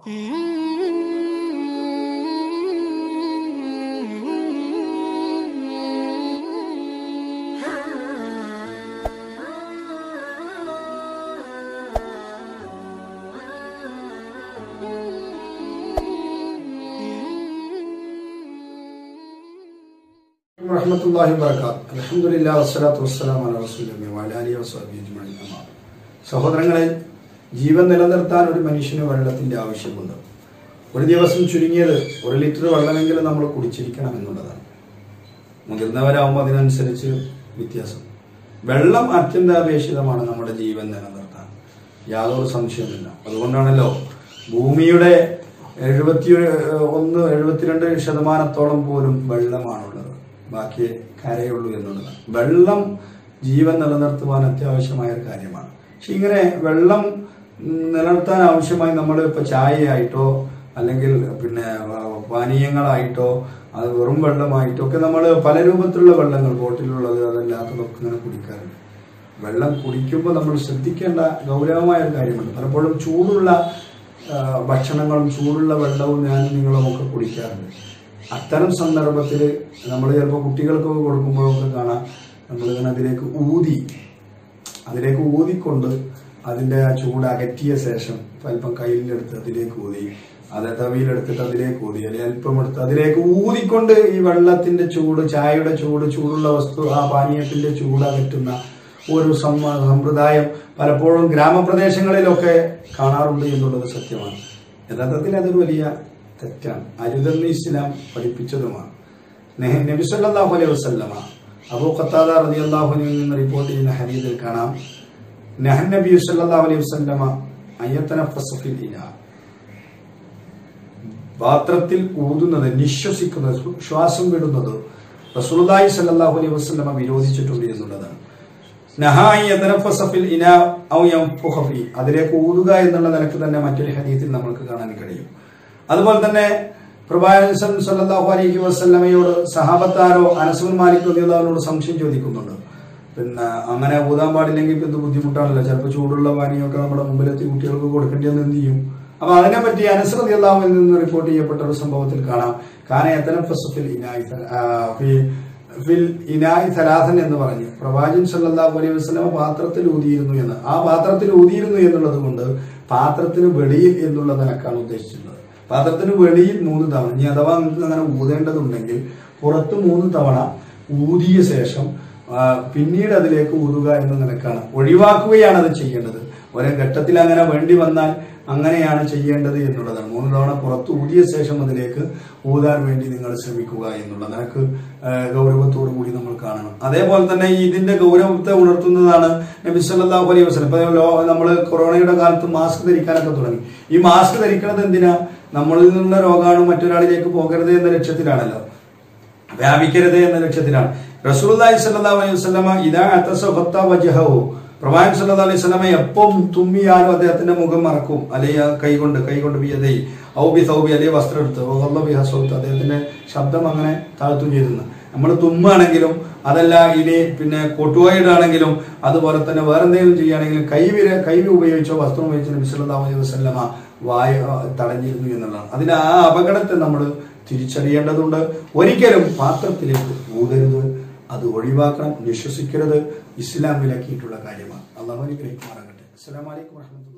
വറഹ്മത്തുള്ളാഹി വബറകാത്ത് അൽഹംദുലില്ലാഹി വസ്സലാത്തു വസ്സലാമു അലാ റസൂലില്ലാഹി വഅലാ ആലിഹി വസഹ്ബിഹി അജ്മഈൻ അമ്മാ ബഅദ്. സഹോദരങ്ങളെ ജീവൻ നിലനിർത്താൻ ഒരു മനുഷ്യന് വെള്ളത്തിന്റെ ആവശ്യമുണ്ട് ഒരു ദിവസം ചുരുങ്ങിയത് ഒരു ലിറ്റർ വെള്ളമെങ്കിലും നമ്മൾ കുടിച്ചിരിക്കണം എന്നുള്ളതാണ് മുതിർന്നവരാകുമ്പോൾ അതിനനുസരിച്ച് വ്യത്യാസം വെള്ളം അത്യന്താപേക്ഷിതമാണ് നമ്മുടെ ജീവൻ നിലനിർത്താൻ യാതൊരു സംശയവുമില്ല അതുകൊണ്ടാണല്ലോ ഭൂമിയുടെ എഴുപത്തി ഒന്ന് എഴുപത്തിരണ്ട് ശതമാനത്തോളം പോലും വെള്ളമാണുള്ളത് ബാക്കി കരയുള്ളൂ എന്നുള്ളതാണ് വെള്ളം ജീവൻ നിലനിർത്തുവാൻ അത്യാവശ്യമായ ഒരു കാര്യമാണ് പക്ഷെ ഇങ്ങനെ വെള്ളം ഉം, നിലനിർത്താൻ ആവശ്യമായി നമ്മൾ ഇപ്പൊ ചായയായിട്ടോ അല്ലെങ്കിൽ പിന്നെ വ- പാനീയങ്ങളായിട്ടോ അത് വെറും വെള്ളമായിട്ടോ ഒക്കെ നമ്മൾ പല രൂപത്തിലുള്ള വെള്ളങ്ങൾ ബോട്ടിലുള്ളത് അതല്ലാത്തതൊക്കെ ഇങ്ങനെ കുടിക്കാറുണ്ട് വെള്ളം കുടിക്കുമ്പോൾ നമ്മൾ ശ്രദ്ധിക്കേണ്ട ഗൗരവമായ ഒരു കാര്യമുണ്ട് പലപ്പോഴും ചൂടുള്ള ആ, ഭക്ഷണങ്ങളും ചൂടുള്ള വെള്ളവും ഞാനും നിങ്ങളും ഒക്കെ കുടിക്കാറുണ്ട് അത്തരം സന്ദർഭത്തിൽ നമ്മൾ ചിലപ്പോൾ കുട്ടികൾക്കൊക്കെ കൊടുക്കുമ്പോഴൊക്കെ കാണാം നമ്മളിങ്ങനെ അതിലേക്ക് ഊതി അതിലേക്ക് ഊതിക്കൊണ്ട് അതിന്റെ ആ ചൂട് അകറ്റിയ ശേഷം അല്പം കയ്യിലെടുത്ത് അതിലേക്ക് ഊതി അത് തവിയിലെടുത്തിട്ട് അതിലേക്ക് ഊതി അല്ലെങ്കിൽ അല്പം എടുത്ത് അതിലേക്ക് ഊതിക്കൊണ്ട് ഈ വെള്ളത്തിന്റെ ചൂട് ചായയുടെ ചൂട് ചൂടുള്ള വസ്തു ആ പാനീയത്തിന്റെ ചൂട് അകറ്റുന്ന ഒരു സമ്മ- സമ്പ്രദായം പലപ്പോഴും ഗ്രാമപ്രദേശങ്ങളിലൊക്കെ കാണാറുണ്ട് എന്നുള്ളത് സത്യമാണ് യഥാർത്ഥത്തിൽ അതൊരു വലിയ തെറ്റാണ് അരുതെന്ന് ഇസ്ലാം പഠിപ്പിച്ചതുമാണ് നെഹ- നബി സല്ലല്ലാഹു അലൈഹി വസല്ലമ അബൂ ഖത്താദ റളിയല്ലാഹു അൻഹു നിന്ന് റിപ്പോർട്ട് ചെയ്യുന്ന ഹദീസിൽ കാണാം നഹൻ നബി സല്ലല്ലാഹു അലൈഹി വസല്ലമ അയ്യതനഫസ ഫിൽ ഇനാ പാത്രത്തിൽ ഊതുന്നത് നിശ്വസിക്കുന്നത് ശ്വാസം വിടുന്നത് റസൂലുള്ളാഹി സല്ലല്ലാഹു അലൈഹി വസല്ലമ വിരോധിച്ചിട്ടുണ്ട് എന്നുള്ളതാണ് നഹായി യതനഫസ ഫിൽ ഇനാ ഔ യൻഫുഖ ഫീ അതിലേക്ക് ഊതുക എന്നുള്ള നിലക്ക് തന്നെ മറ്റൊരു ഹദീസിൽ നമുക്ക് കാണാൻ കഴിയും അതുപോലെ തന്നെ പ്രവാചകൻ സല്ലല്ലാഹു അലൈഹി വസല്ലമയോട് സഹാബത്താരോ അനസുൽ മാലിക് റളിയല്ലാഹുവിനോട് സംശയം ചോദിക്കുന്നുണ്ട് പിന്നെ അങ്ങനെ ഊതാൻ പാടില്ലെങ്കിൽ ഇപ്പൊ എന്ത് ബുദ്ധിമുട്ടാണല്ലോ ചിലപ്പോൾ ചൂടുള്ള പാനീയമൊക്കെ നമ്മുടെ മുമ്പിലെത്തി കുട്ടികൾക്ക് കൊടുക്കേണ്ടി വന്ന് എന്ത് ചെയ്യും അപ്പൊ അതിനെ പറ്റി അനസ് റളിയല്ലാഹുവിൽ നിന്ന് റിപ്പോർട്ട് ചെയ്യപ്പെട്ട ഒരു സംഭവത്തിൽ കാണാം കാന യതനഫസു ഫിൽ ഇനായി ത- ആ, ഫി- ഫിൽ ഇനായി സലാസൻ എന്ന് പറഞ്ഞു പ്രവാചകൻ സല്ലല്ലാഹു അലൈഹി വസല്ലമ പാത്രത്തിൽ ഊതിയിരുന്നു എന്ന് ആ പാത്രത്തിൽ ഊതിയിരുന്നു എന്നുള്ളത് കൊണ്ട് പാത്രത്തിന് വെളിയിൽ എന്നുള്ള നിലക്കാണ് ഉദ്ദേശിച്ചിട്ടുള്ളത് പാത്രത്തിന് വെളിയിൽ മൂന്ന് തവണ ഇനി അഥവാ നിങ്ങൾക്ക് അങ്ങനെ ഊതേണ്ടതുണ്ടെങ്കിൽ പുറത്ത് മൂന്ന് തവണ ഊതിയ ശേഷം ആ, പിന്നീട് അതിലേക്ക് ഊതുക എന്ന നിലക്കാണ് ഒഴിവാക്കുകയാണ് അത് ചെയ്യേണ്ടത് ഒരേ ഘട്ടത്തിൽ അങ്ങനെ വേണ്ടി വന്നാൽ അങ്ങനെയാണ് ചെയ്യേണ്ടത് എന്നുള്ളതാണ് മൂന്ന് തവണ പുറത്ത് ഊതിയ ശേഷം അതിലേക്ക് ഊതാൻ വേണ്ടി നിങ്ങൾ ശ്രമിക്കുക എന്നുള്ള നിനക്ക് ഗൗരവത്തോടു കൂടി നമ്മൾ കാണണം അതേപോലെ തന്നെ ഈ ഇതിന്റെ ഗൗരവത്തെ ഉണർത്തുന്നതാണ് നബി സല്ലല്ലാഹു അലൈഹി വസല്ലം ഇപ്പൊ നമ്മൾ കൊറോണയുടെ കാലത്ത് മാസ്ക് ധരിക്കാനൊക്കെ തുടങ്ങി ഈ മാസ്ക് ധരിക്കുന്നത് എന്തിനാ നമ്മളിൽ നിന്നുള്ള രോഗാണു മറ്റൊരാളിലേക്ക് പോകരുത് എന്ന ലക്ഷ്യത്തിലാണല്ലോ വ്യാപിക്കരുത് എന്ന ലക്ഷ്യത്തിലാണ് റസൂലുള്ളാഹി സ്വല്ലല്ലാഹു അലൈഹി വസല്ലമ ഇദാ അതസ ഖത്ത വജ്ഹഹു പ്രവാചകൻ സല്ലല്ലാഹു അലൈഹി വസല്ലമ എപ്പം തുമ്മിയാലും അദ്ദേഹത്തിന്റെ മുഖം മറക്കും അല്ലെങ്കിൽ കൈകൊണ്ട് കൈകൊണ്ട് ബിയദൈ ഔ ബി സൗബി അല്ലെങ്കിൽ വസ്ത്രം എടുത്ത് വഗല്ല ബിഹ സൗത്ത് അദ്ദേഹത്തിന്റെ ശബ്ദം അങ്ങനെ താഴ്ത്തും ചെയ്തിരുന്നു നമ്മൾ തുമ്മാണെങ്കിലും അതല്ല ഇനി പിന്നെ കൊട്ടുവായിടാണെങ്കിലും അതുപോലെ തന്നെ വേറെ എന്തെങ്കിലും ചെയ്യുകയാണെങ്കിലും കൈവിര കൈ ഉപയോഗിച്ചോ വസ്ത്രം ഉപയോഗിച്ചോ നബി സല്ലല്ലാഹു അലൈഹി വസല്ലമ വായ തടഞ്ഞിരുന്നു എന്നുള്ളതാണ് അതിന് ആ അപകടത്തെ നമ്മൾ തിരിച്ചറിയേണ്ടതുണ്ട് ഒരിക്കലും പാത്രത്തിലേക്ക് ഊതരുത് അത് ഒഴിവാക്കണം വിശ്വസിക്കരുത് ഇസ്ലാം വിലക്കിയിട്ടുള്ള കാര്യമാണ് അള്ളാഹു അനുഗ്രഹിക്കുമാറാകട്ടെ അസ്സലാമു അലൈക്കും വറഹ്മത്തുള്ളാഹി